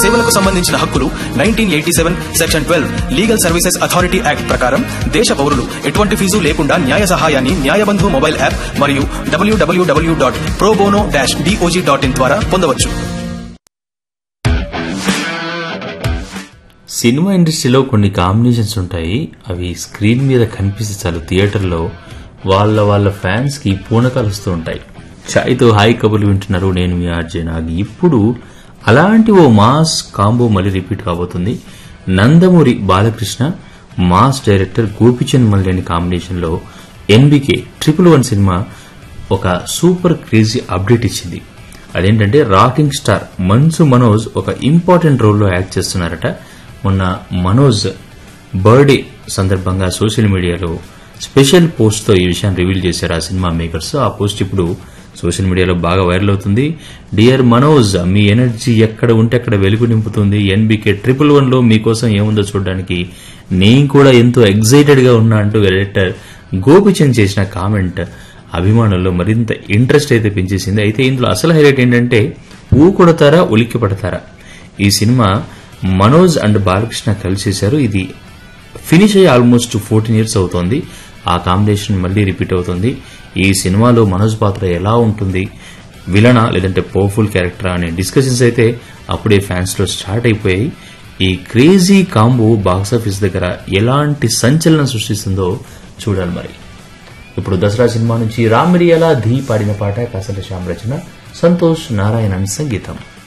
సేవలకు సంబంధించిన హక్కులు nineteen eighty seven section twelve legal services authority act ప్రకారం దేశ పౌరులు ఎటువంటి ఫీజు లేకుండా న్యాయ సహాయాన్ని న్యాయబంధు మొబైల్ యాప్ మరియు డబ్ల్యూడబ్ల్యూడబ్ల్యూ dot probono dash DOJ dot in ద్వారా పొందవచ్చు సినిమా ఇండస్ట్రీలో కొన్ని కాంబినేషన్స్ ఉంటాయి అవి స్క్రీన్ మీద కనిపిస్తే చాలు థియేటర్లో వాళ్ళ వాళ్ళ ఫ్యాన్స్ కి పూనకాలు వస్తూ ఉంటాయి ఛాయ్తో హాయ్ కబుర్లు వింటున్నారు నేను మీ ఆర్జే నాగి ఇప్పుడు అలాంటి ఓ మాస్ కాంబో మళ్ళీ రిపీట్ కాబోతుంది Nandamuri Balakrishna mass director Gopichand Malineni combination లో ఎన్బికే ట్రిపుల్ వన్ సినిమా ఒక సూపర్ క్రేజీ అప్డేట్ ఇచ్చింది అదేంటంటే రాకింగ్ స్టార్ మన్సు మనోజ్ ఒక ఇంపార్టెంట్ రోల్లో యాక్ట్ చేస్తున్నారట మొన్న మనోజ్ బర్త్డే సందర్భంగా సోషల్ మీడియాలో స్పెషల్ పోస్ట్ తో ఈ విషయాన్ని రివీల్ చేశారు ఆ సినిమా మేకర్స్ ఆ పోస్ట్ ఇప్పుడు సోషల్ మీడియాలో బాగా వైరల్ అవుతుంది డియర్ మనోజ్ మీ ఎనర్జీ ఎక్కడ ఉంటే అక్కడ వెలుగు నింపుతుంది ఎన్బికే ట్రిపుల్ వన్ లో మీకోసం ఏముందో చూడడానికి నేను కూడా ఎంతో ఎగ్జైటెడ్ గా ఉన్నా అంటూ డైరెక్టర్ గోపిచంద్ చేసిన కామెంట్ అభిమానుల్లో మరింత ఇంట్రెస్ట్ అయితే పెంచేసింది అయితే ఇందులో అసలు హైలైట్ ఏంటంటే పువ్వు కొడతారా ఉలిక్కి పడతారా ఈ సినిమా మనోజ్ అండ్ బాలకృష్ణ కలిసి చేశారు ఇది ఫినిష్ అయ్యి ఆల్మోస్ట్ ఫోర్టీన్ ఇయర్స్ అవుతోంది ఆ కాంబినేషన్ మళ్ళీ రిపీట్ అవుతుంది ఈ సినిమాలో మనోజ్ పాత్ర ఎలా ఉంటుంది విలనా లేదంటే పవర్ఫుల్ క్యారెక్టరా అనే డిస్కషన్స్ అయితే అప్పుడే ఫ్యాన్స్ లో స్టార్ట్ అయిపోయాయి ఈ క్రేజీ కాంబో బాక్సాఫీస్ దగ్గర ఎలాంటి సంచలనం సృష్టిస్తుందో చూడాలి మరి ఇప్పుడు దసరా సినిమా నుంచి రామిరియాల ధీ పాడిన పాట కాసల శ్యామ్ రచన సంతోష్ నారాయణన్ సంగీతం